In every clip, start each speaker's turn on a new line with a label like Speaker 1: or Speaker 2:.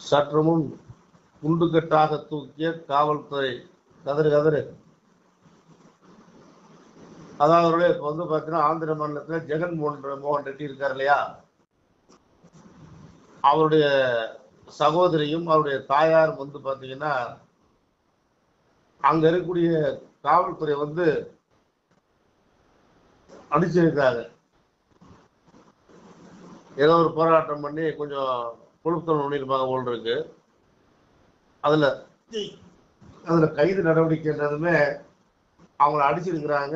Speaker 1: சற்று முன் குண்டுகட்டாக தூக்கிய காவல்துறை கதறு கதறு அதாவது இப்ப வந்து பாத்தீங்கன்னா ஆந்திர மாநிலத்துல ஜெகன் மோகன் மோகன் ரெட்டி இருக்கார் இல்லையா அவருடைய சகோதரியும் அவருடைய தாயார் வந்து பாத்தீங்கன்னா அங்க இருக்கக்கூடிய காவல்துறை வந்து அடிச்சிருக்காங்க ஏதோ ஒரு போராட்டம் பண்ணி கொஞ்சம் குழுத்தல் பண்ணியிருப்பாங்க போல் இருக்கு அதுல அதுல கைது நடவடிக்கைன்றதுமே அவங்கள அடிச்சிருக்கிறாங்க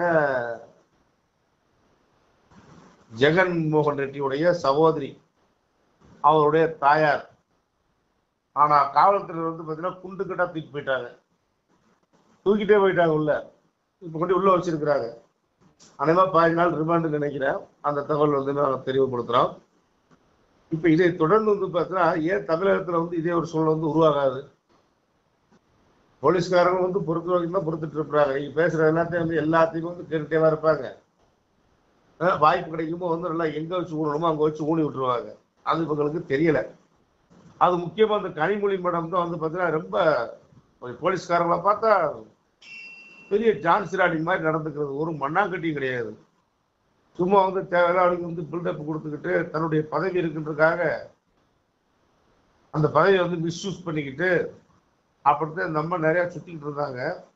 Speaker 1: ஜெகன் மோகன் ரெட்டியுடைய சகோதரி அவருடைய தாயார் ஆனா காவல்துறை வந்து பாத்தீங்கன்னா குண்டு கட்டா தூக்கி போயிட்டாங்க தூக்கிட்டே போயிட்டாங்க உள்ள இப்ப கொண்டு உள்ள வச்சிருக்கிறாங்க அனைவா பதினஞ்சு நாள் ரிமாண்டு நினைக்கிறேன் அந்த தகவல் வந்து நாங்கள் தெளிவுபடுத்துறோம் இப்ப இதை தொடர்ந்து வந்து பார்த்தீங்கன்னா ஏன் தமிழகத்துல வந்து இதே ஒரு சூழ்நிலை வந்து உருவாகாது போலீஸ்காரங்க வந்து பொறுத்த வரைக்கும் தான் பொறுத்துட்டு இருப்பாங்க நீங்க பேசுற எல்லாத்தையும் வந்து எல்லாத்தையும் வந்து கேட்டுட்டே தான் இருப்பாங்க அஹ் வாய்ப்பு கிடைக்கும்போது வந்து நல்லா எங்க வச்சு ஊனணுமோ அங்க வச்சு ஊனி விட்டுருவாங்க அது இவங்களுக்கு தெரியல அது முக்கியமா அந்த கனிமொழி மேடம் தான் வந்து பாத்தீங்கன்னா ரொம்ப ஒரு போலீஸ்காரங்களை பார்த்தா பெரிய ஜான்சி ராணி மாதிரி நடந்துக்கிறது ஒரு மண்ணாங்கட்டியும் கிடையாது சும்மா வந்து தேவையில்ல அவளுக்கு வந்து பில்டப் கொடுத்துக்கிட்டு தன்னுடைய பதவி இருக்குன்றதுக்காக அந்த பதவியை வந்து மிஸ்யூஸ் பண்ணிக்கிட்டு அப்படித்தான் இந்த அம்மா நிறைய சுத்திக்கிட்டு இருந்தாங்க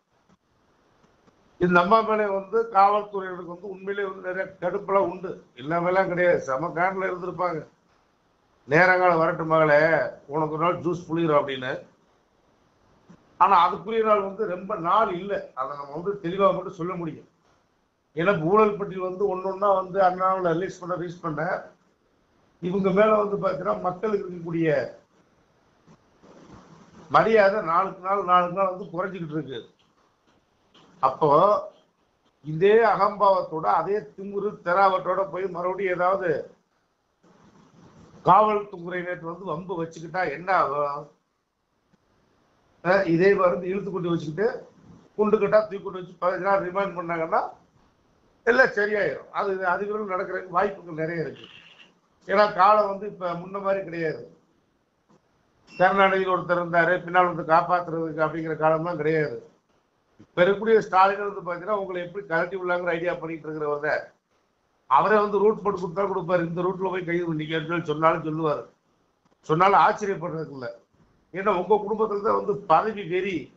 Speaker 1: இந்த அம்மா மேலே வந்து காவல்துறையினருக்கு வந்து உண்மையிலேயே வந்து நிறைய கடுப்பெல்லாம் உண்டு இல்லாமலாம் கிடையாது செம காண்டில் இருந்திருப்பாங்க நேரங்காலம் வரட்டும் மகளே உனக்கு ஒரு நாள் ஜூஸ் புளிகிறோம் அப்படின்னு ஆனா அதுக்குரிய நாள் வந்து ரொம்ப நாள் இல்லை அதை நம்ம வந்து தெளிவாக மட்டும் சொல்ல முடியும் ஏன்னா ஊழல் பட்டியல் வந்து ஒன்னொன்னா வந்து அண்ணாவில் ரிலீஸ் பண்ண ரிலீஸ் பண்ண இவங்க மேல வந்து பார்த்தீங்கன்னா மக்களுக்கு இருக்கக்கூடிய மரியாதை நாளுக்கு நாள் நாளுக்கு நாள் வந்து குறைஞ்சிக்கிட்டு இருக்கு அப்போ இதே அகம்பாவத்தோட அதே திமுரு தெராவட்டோட போய் மறுபடியும் ஏதாவது காவல்துறையினர் வந்து வம்பு வச்சுக்கிட்டா என்ன ஆகும் அஹ் இதே வந்து இழுத்து கொண்டு வச்சுக்கிட்டு குண்டு கட்டா தூக்கி கொண்டு வச்சு பதினஞ்சு நாள் ரிமைண்ட் பண்ணாங்கன்னா எல்லாம் சரியாயிரும் அது அதுகளும் நடக்கிற வாய்ப்புகள் நிறைய இருக்கு ஏன்னா காலம் வந்து இப்ப முன்ன மாதிரி கிடையாது கருணாநிதி ஒருத்தர் இருந்தாரு பின்னால் வந்து காப்பாத்துறதுக்கு அப்படிங்கிற காலம்லாம் கிடையாது இப்ப இருக்கக்கூடிய ஸ்டாலின் வந்து பாத்தீங்கன்னா உங்களை எப்படி கலட்டி விடலாங்கிற ஐடியா பண்ணிட்டு இருக்கிறவங்க அவரே வந்து ரூட் போட்டு கொடுத்தா கொடுப்பாரு இந்த ரூட்ல போய் கைது பண்ணிக்கன்னு சொல்லி சொன்னாலும் சொல்லுவாரு சொன்னாலும் ஆச்சரியப்படுறதுக்கு இல்ல ஏன்னா உங்க குடும்பத்துல தான் வந்து பதவி வெறி